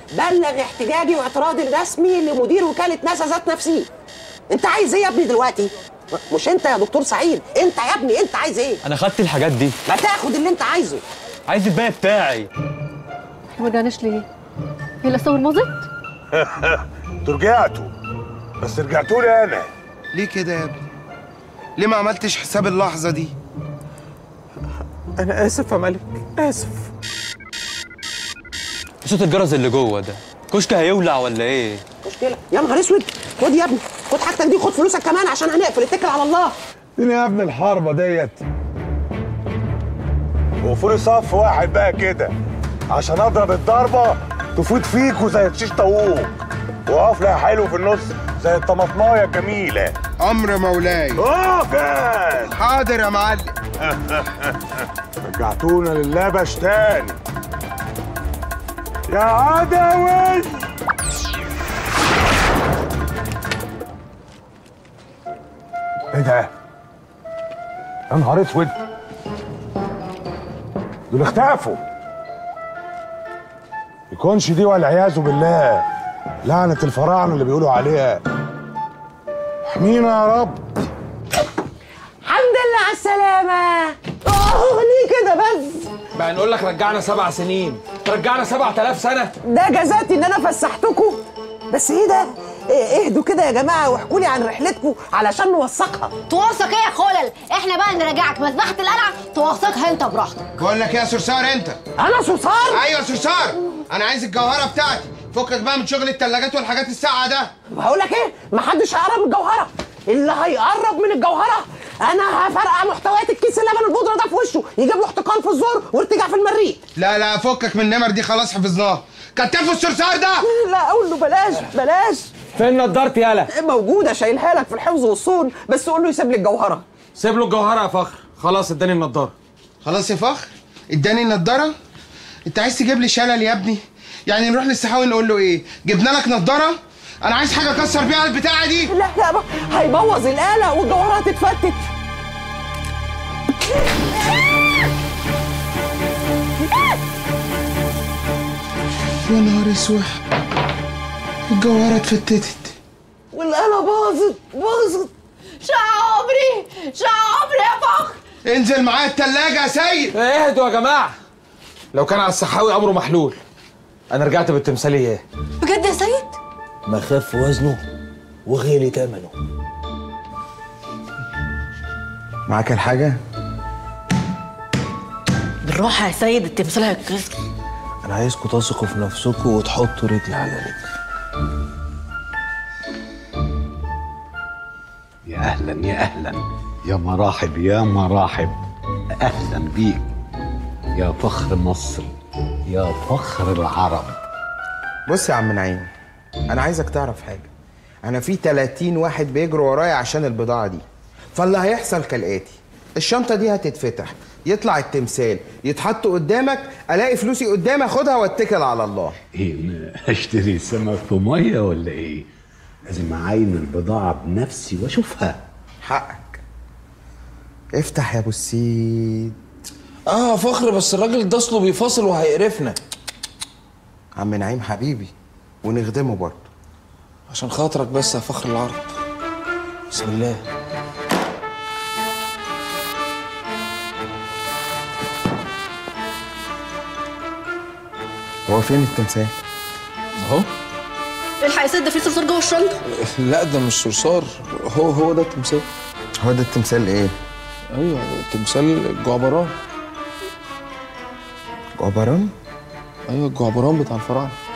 بلغ احتجاجي واعتراضي الرسمي لمدير وكاله ناسا ذات نفسي انت عايز ايه يا ابني دلوقتي مش انت يا دكتور سعيد انت يا ابني انت عايز ايه انا خدت الحاجات دي ما تاخد اللي انت عايزه عايز الباقي بتاعي ما رجعناش ليه؟ هي الأساور باظت؟ انتوا رجعتوا بس رجعتوا لي انا ليه كده يا ابني؟ ليه ما عملتش حساب اللحظة دي؟ انا اسف يا ملك اسف صوت الجرس اللي جوه ده كشك هيولع ولا ايه مشكله يا نهار اسود خد يا ابني خد حاجتك دي خد فلوسك كمان عشان هنقفل اتكل على الله اديني يا ابن الحربه ديت وقفوا لي صف واحد بقى كده عشان اضرب الضربه تفوت فيكوا زي شيش طاووق واقف لها حلو في النص زي الطماطمايه الجميله أمر مولاي اقف حاضر يا معلم رجعتونا للبش تاني يا عدوي ايه ده؟ يا نهار اسود دول اختفوا يكونش دي والعياذ بالله لعنة الفراعنة اللي بيقولوا عليها احمينا يا رب الحمد لله على السلامه اه ليه كده بس بقى نقول لك رجعنا سبع سنين رجعنا سبعة آلاف سنة ده جزاتي ان انا فسحتكم بس ايه ده إيه اهدوا كده يا جماعه واحكوا لي عن رحلتكم علشان نوثقها توثق ايه يا خلل احنا بقى نرجعك مذبحه القلعه توثقها انت براحتك بقول لك إيه يا صرصار أنت انا صرصار أيوة صرصار أنا عايز الجوهرة بتاعتي فكك بقى من شغل التلاجات والحاجات الساقعة ده بقول لك ايه محدش هيقرب من الجوهره اللي هيقرب من الجوهره انا هفرقع محتويات الكيس اللبن البودره ده في وشه يجيب له احتقان في الزور وارتجاع في المريء لا لا فكك من النمر دي خلاص حفظناها كتفوا الصرصار ده لا اقول له بلاش بلاش فين نضارتي يالا موجوده شايلها لك في الحفظ والصون بس قول له يسيب لي الجوهره سيب له الجوهرة يا فخر خلاص اداني النضارة خلاص يا فخر اداني النضارة انت عايز تجيب لي شلل يا ابني يعني نروح للسحاوي نقول له ايه جبنا لك نضارة انا عايز حاجة اكسر بيها البتاعة دي لا لا بقى، هيبوظ الآلة والجوهرة هتتفتت يا نهار اسود الجوهرة اتفتتت والآلة باظت باظت شعبري شعبري يا فخر انزل معايا التلاجة يا سيد اهدوا يا جماعة لو كان على الصحاوي أمره محلول أنا رجعت بالتمثال إياه بجد يا سيد ما خف وزنه وغلي ثمنه معاك الحاجة بالراحه يا سيد التمثال هيتكسر انا عايزكم تثقوا في نفسكم وتحطوا رجل على رجل يا اهلا يا اهلا يا مراحب يا مراحب اهلا بيك يا فخر مصر يا فخر العرب بص يا عم نعيم انا عايزك تعرف حاجة انا في 30 واحد بيجروا ورايا عشان البضاعة دي فاللي هيحصل كالآتي الشنطة دي هتتفتح يطلع التمثال يتحط قدامك الاقي فلوسي قدامي اخدها واتكل على الله ايه ما اشتري سمك في ميه ولا ايه لازم اعاين البضاعه بنفسي واشوفها حقك افتح يا ابو السيد اه فخر بس الراجل ده اصله بيفاصل وهيقرفنا عم نعيم حبيبي ونخدمه برضه عشان خاطرك بس يا فخر العرب بسم الله هو فين التمثال اهو الحق يا سيد ده في صرصور جوه الشنطه لا ده مش صرصار هو هو ده التمثال هو ده التمثال ايه ايوه تمثال الجعبران جعبران ايوه الجعبران بتاع الفراعنه